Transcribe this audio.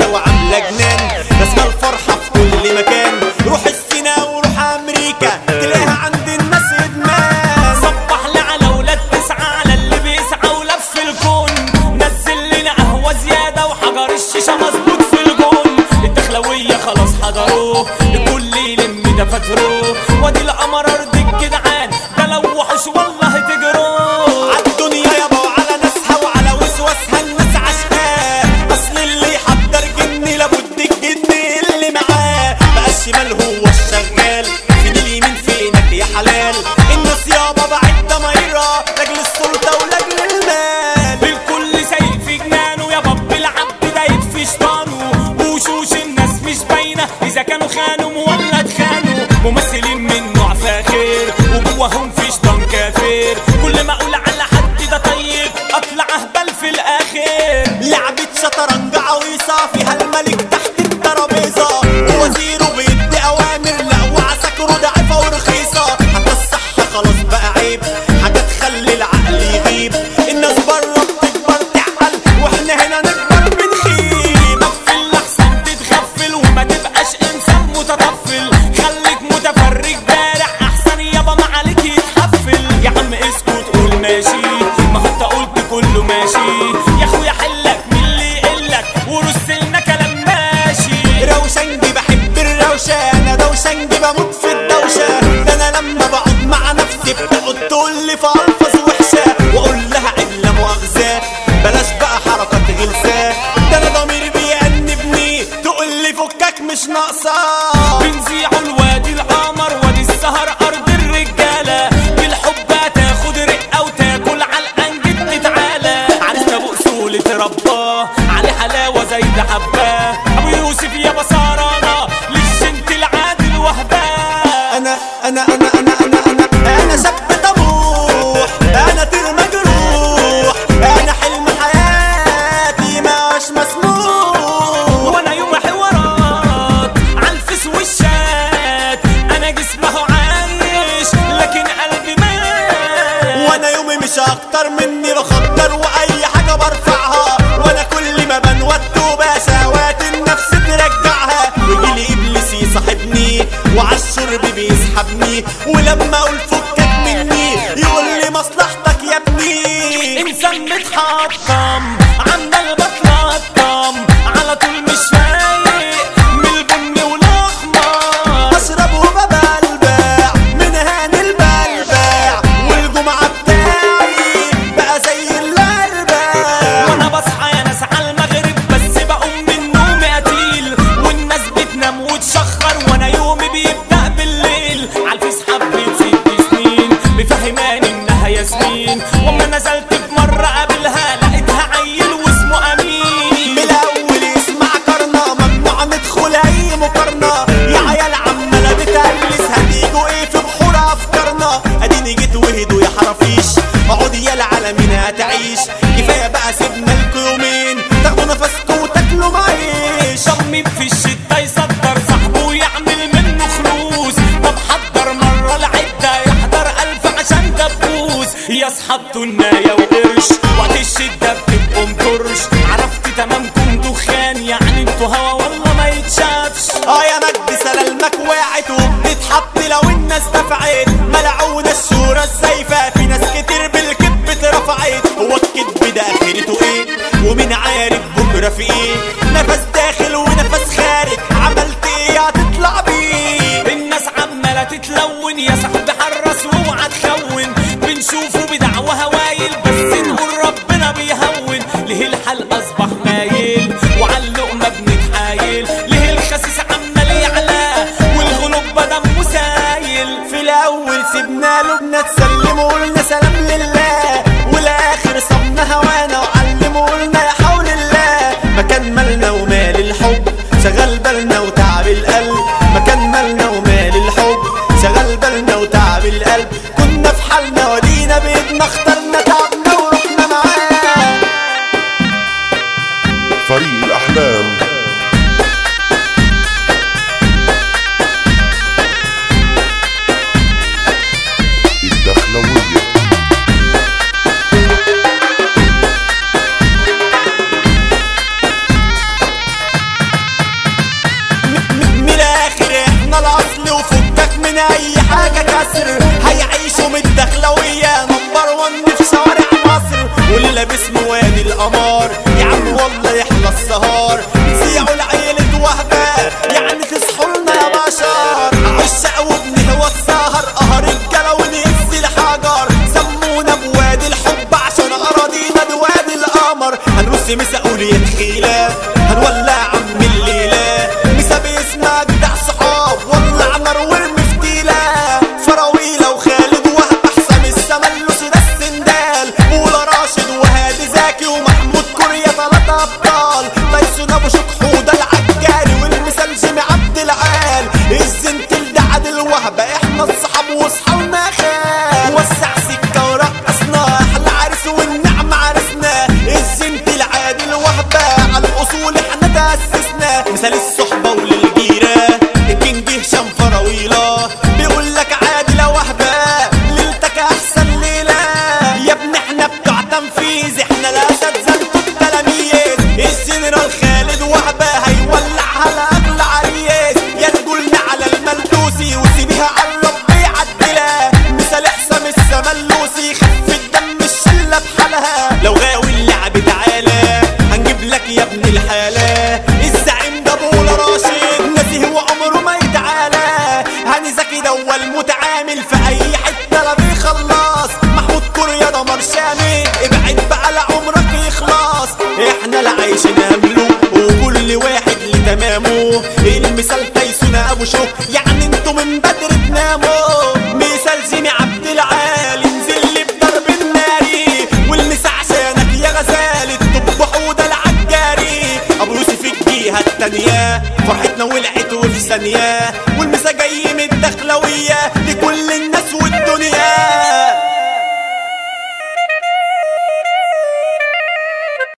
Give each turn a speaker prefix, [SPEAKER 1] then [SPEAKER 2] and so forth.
[SPEAKER 1] دوشة وعاملة جنان رسمة الفرحة في كل مكان روح السينا وروح أمريكا تلاقيها عند الناس إدمان
[SPEAKER 2] صبح لي على ولاد تسعة على اللي بيسعى ولف الكون نزل لنا قهوة زيادة وحجر الشيشة مظبوط في الجون الدخلوية خلاص حضروه الكل يلم دفاتره وادي القمر ارض الجدعان ده لو وحش والله تجروه
[SPEAKER 1] عالدنيا يابا وعلى ناسها وعلى وسواسها الناس عشقاه اصل اللي يحضر جني لابد الجني اللي معاه بقى الشمال هو الشغال فين اليمين فينك يا حلال الناس يابا بعد ضمايرها لاجل السلطة ولاجل المال
[SPEAKER 2] الكل سايق في جنانه يا باب العبد ده يطفي شيطانه وشوش الناس مش باينه اذا كانوا خانوا ولا اتخانوا ممثلين من نوع فاخر وجواهم في شيطان كافر كل ما اقول على حد ده طيب اطلع اهبل في الاخر
[SPEAKER 1] لعبة شطرنج عويصة فيها الملك تحت الترابيزة ووزيره بيدي أوامر لا وعساكره ضعيفة ورخيصة حتى الصحة خلاص بقى عيب حاجة تخلي العقل يغيب الناس بره بتكبر تعقل واحنا هنا نكبر بنخيب
[SPEAKER 2] غفل احسن تتغفل وما تبقاش انسان متطفل خليك متفرج بارع احسن يابا ما عليك يتحفل يا عم اسكت قول ماشي ما هو انت قلت كله ماشي يا اخويا حلك من اللي يقلك ورسلنا كلام ماشي
[SPEAKER 1] روشنجي بحب الروشة أنا دوشنجي بموت في الدوشة ده أنا لما بقعد مع نفسي بتقعد تقول لي في ألفاظ وحشة وأقول لها عدلة مؤاخذة بلاش بقى حركات غلسة ده أنا ضميري بيأنبني تقول لي فكك مش ناقصة
[SPEAKER 2] بنزيعوا الوادي القمر وادي السهر ارض الرجاله بالحب هتاخد رقه وتاكل علقه جد تعالى عرسنا ابو اصول اتربى عليه حلاوه زي ده حباه ابو يوسف يا بصارنا للشنت العادل وهباه
[SPEAKER 1] أنا أنا أنا أنا أنا أنا أنا شاب طموح أنا طير مجروح أنا حلم حياتي مش مسموح
[SPEAKER 2] وانا يوم حوارات عالفس والشات انا جسمه عايش لكن قلبي مات
[SPEAKER 1] وانا يومي مش اكتر مني بخطر واي حاجه برفعها وانا كل ما بنود وبشهوات النفس ترجعها يجيلي ابليس يصاحبني وعالشرب بيسحبني ولما اقول فكك مني يقول لي مصلحتك يا ابني
[SPEAKER 2] انسان متحطم عمال بتلطم على طول مش فايق من البن والاحمر
[SPEAKER 1] اشرب وببلبع من هان البلبع والجمعه بتاعي بقى زي الاربع
[SPEAKER 2] وانا بصحى يا ناس على المغرب بس بقوم من نومي قتيل والناس بتنام وتشخر وانا يومي بيبدا بالليل عالفيس حبيت ست سنين مفهماني انها ياسمين واما نزلت في مره قابلها لقيتها عيل واسمه امين
[SPEAKER 1] بالاول يسمع كرنا ممنوع ندخل اي مقارنه يا عيال عماله بتقلس هتيجوا ايه في بحور افكارنا اديني جيت وهدوا يا حرافيش اقعد يا العالمين هتعيش كفايه بقى سيبنا لكم يومين تاخدوا نفسكم وتاكلوا معيش
[SPEAKER 2] ضمي في الشتا يصدر صاحبه ويعمل منه فلوس طب حضر مرة العدة يحضر ألف عشان دبوس يا أصحاب تناية وقرش وقت الشدة بتبقوا مطرش عرفت تمامكم دخان يعني انتوا هوا والله ما يتشافش
[SPEAKER 1] اه يا مجد سلالمك وقعت وبتتحط لو الناس دفعت ملعونة الشورى الزايفة في ناس كتير بالكذب اترفعت هو الكذب ده اخرته ايه ومين عارف بكرة في ايه نفس داخل ونفس خارج عملت ايه هتطلع بيه
[SPEAKER 2] الناس عمالة تتلون يا صاحبي حرص واوعى تخون بنشوفه بدعوة هوايل بس نقول ربنا بيهون ليه الحال أصبح مايل وعاللقمة بنتحايل ليه الخسيس عمال يعلى والغلوب بدم مسايل
[SPEAKER 1] في الاول سيبنا له بنتسلم وقلنا سلام لله والاخر صبنا هوانا وعلم وقلنا يا حول الله مكان مالنا ومال الحب شغل بالنا وتعب القلب مكان مالنا ومال الحب شغل بالنا وتعب القلب كنا في حالنا ودينا بيدنا اخترنا تعبنا ورحنا معاه
[SPEAKER 3] فريق الأحلام الدخلوية
[SPEAKER 1] هنا اي حاجة كسر هيعيشوا من الدخلوية نمبر ون في شوارع مصر واللي لابس موادي القمار يا عم والله يحلى السهار زيعوا لعيلة وهبة يعني تصحوا لنا يا بشر عشق وابن هو السهر قهر الجلا ونهز الحجر سمونا بوادي الحب عشان اراضينا دي وادي القمر هنرص مسؤولية تخيلة هنولع عم الليلة مسا باسمك جدع صحاب ولع نار وارمي فتيلة فراويلة وخالد وهب حسام السملوسي ده السندال بولا راشد وهادي زكي ومحمود كوريا تلاتة ابطال تايسون ابو شكحودة العجاري والمثال جيمي عبد العال الزنتل ده عادل وهبة احنا الصحاب واصحابنا خال وسع سكة ورقصنا احلى عرس والنعم عرسنا الزنتل عادل وهبة على الاصول احنا تأسسنا مثال الصحبة وللجيرة الكينج هشام فراويلة بيقول لك عادل وهبة ليلتك احسن ليلة يا ابني احنا بتوع تنفيذ احنا الاسد زنتوا التلاميذ الجنرال خالد وهبة هيولع على اغلى عريس يا تقولنا على الملدوسي وسيبيها على الرب يعدلها مثال حسام السملوسي خف الدم الشلة بحالها لو غاوي اللعب تعالى هنجيب لك يا ابن الحالة الزعيم ده بولا راشد نزيه وعمره ما يتعالى هاني زكي ده هو المتعامل في اي حتة لا بيخلص محمود كوريا دمر شامل ابعد بقى لعمرك يخلص احنا لا عايشين امله وكل واحد لتمامه المثال تايسون ابو شوك يعني انتوا من بدر تناموا مثال زيني عبد العال انزل لي بضرب الناري والمسا عشانك يا غزال الطب حوده العجاري ابو يوسف الجهه التانيه فرحتنا ولعت وفي ثانيه والمسا جاي من الدخلويه لكل